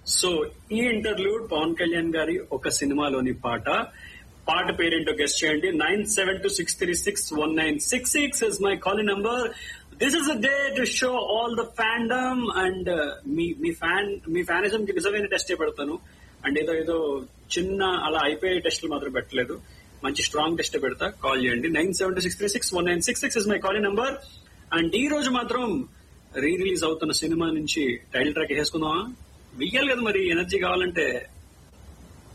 so ఈ interlude Pawan Kalyan గారి ఒక సినిమాలోని పాట పాట పేరేంటో గెస్ట్ చేయండి nine seven two six three six one nine six six is my calling number this is a day to show all the fandom and మీ మీ ఫ్యాన్ మీ ఫ్యానిజం కి నిజమైన టెస్ట్ పెడతాను అండ్ ఏదో ఏదో చిన్న అలా అయిపోయే టెస్టులు మాత్రం పెట్టలేదు మంచి స్ట్రాంగ్ టెస్ట్ పెడతా కాల్ చేయండి nine seven two six three six one nine six six is my calling number and ఈ రోజు మాత్రం రీ రిలీజ్ అవుతున్న సినిమా నుంచి టైటిల్ ట్రాక్ వేసుకుందామా వెయ్యాలి కదా మరి ఎనర్జీ కావాలంటే